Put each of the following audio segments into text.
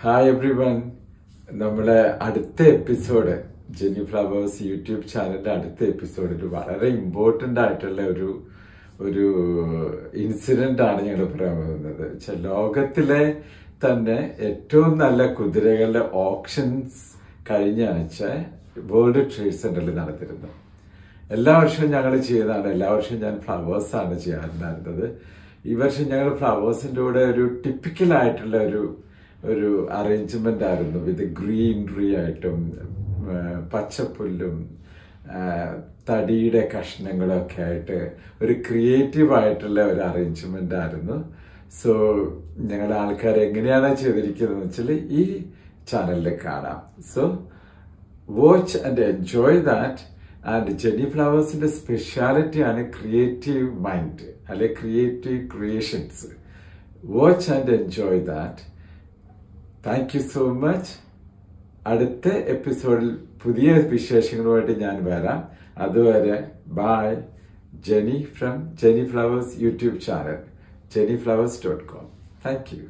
Hi every one നമ്മളെ അടുത്ത episode Jeni Flowers YouTube ചാനലിന്റെ അടുത്ത എപ്പിസോഡിൽ വളരെ ഇമ്പോർട്ടൻ്റ് ആയിട്ടുള്ള ഒരു ഒരു ഇൻസിഡന്റ് ആണ് ഞങ്ങൾ പറയാൻ പോകുന്നത് വെച്ചാൽ ലോകത്തിലെ തന്നെ ഏറ്റവും നല്ല കുതിരകളുടെ ഓപ്ഷൻസ് കഴിഞ്ഞ ആഴ്ച വേൾഡ് ട്രേഡ് സെന്ററിൽ നടത്തിയിരുന്നു എല്ലാ വർഷവും ഞങ്ങൾ ചെയ്യുന്നതാണ് എല്ലാ വർഷവും ഞാൻ ഫ്ലവേഴ്സ് ആണ് ചെയ്യാറുണ്ടായിരുന്നത് ഈ വർഷം ഞങ്ങൾ ഫ്ലവേഴ്സിന്റെ കൂടെ ഒരു ടിപ്പിക്കൽ ആയിട്ടുള്ള ഒരു ഒരു അറേഞ്ച്മെന്റ് ആയിരുന്നു വിത്ത് ഗ്രീനറി ആയിട്ടും ആ, പച്ചപ്പുല്ലും ആ, തടിയുടെ കഷ്ണങ്ങളും ഒക്കെ ആയിട്ട് ഒരു ക്രിയേറ്റീവ് ആയിട്ടുള്ള ഒരു അറേഞ്ച്മെന്റ് ആയിരുന്നു സോ ഞങ്ങളുടെ ആൾക്കാർ എങ്ങനെയാണ് ചെയ്തിരിക്കുന്നത് വെച്ചാൽ ഈ ചാനലിൽ കാണാം so watch and enjoy that and Jeni ഫ്ലവേഴ്സിന്റെ സ്പെഷ്യാലിറ്റി ആണ് ക്രിയേറ്റീവ് മൈൻഡ് അല്ലെ creative creations watch and enjoy that thank you so much അടുത്ത എപ്പിസോഡിൽ പുതിയ വിശേഷങ്ങളുമായിട്ട് ഞാൻ വരാം അതുവരെ bye Jeni from Jeni Flowers YouTube channel Jeni Flowers dot com thank you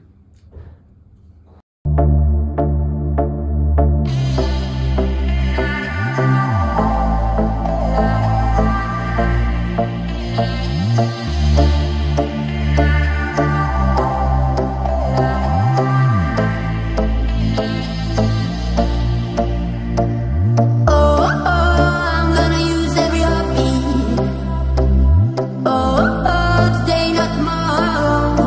Oh, oh, I'm gonna use every heartbeat. Oh, oh, today not tomorrow.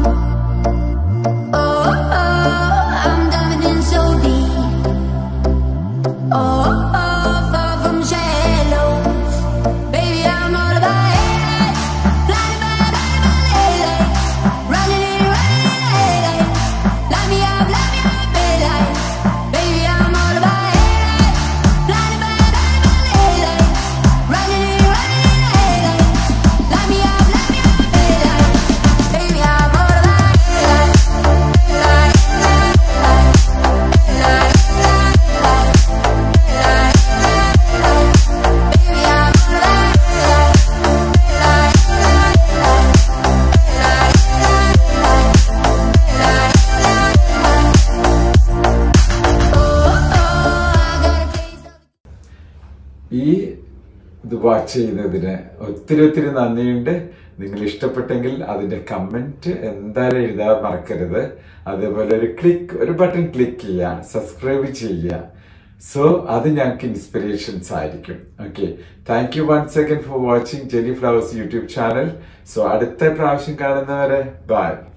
Oh, oh, I'm diving in so deep. Oh, oh, far from shallows. Baby, I'm all about it. Blinded by, blinded by daylight. Running in, running in daylight. Light me up, light me up, daylight. Baby, I'm all about it. Blinded by, blinded by daylight. Running in, running in daylight. Light me up, light me up, daylight. Baby, I'm all about it. Light, light, light, light, light, light, light, light, light. Baby, I'm all about it. Light, light, light, light, light, light, light, light. Oh, oh, I got a taste of. ഈ ഇത് watch ചെയ്യുന്നതിന് ഒത്തിരി ഒത്തിരി നന്ദിയുണ്ട് നിങ്ങൾ ഇഷ്ടപ്പെട്ടെങ്കിൽ അതിന്റെ comment എന്തായാലും എഴുതാൻ മറക്കരുത് അതേപോലെ ഒരു ക്ലിക്ക് ഒരു ബട്ടൺ ക്ലിക്ക് ചെയ്യുക സബ്സ്ക്രൈബ് ചെയ്യുക സോ അത് ഞങ്ങൾക്ക് ഇൻസ്പിറേഷൻസ് ആയിരിക്കും okay thank you one second for watching Jeni Flowers YouTube channel so അടുത്ത പ്രാവശ്യം കാണുന്നവരെ ബൈ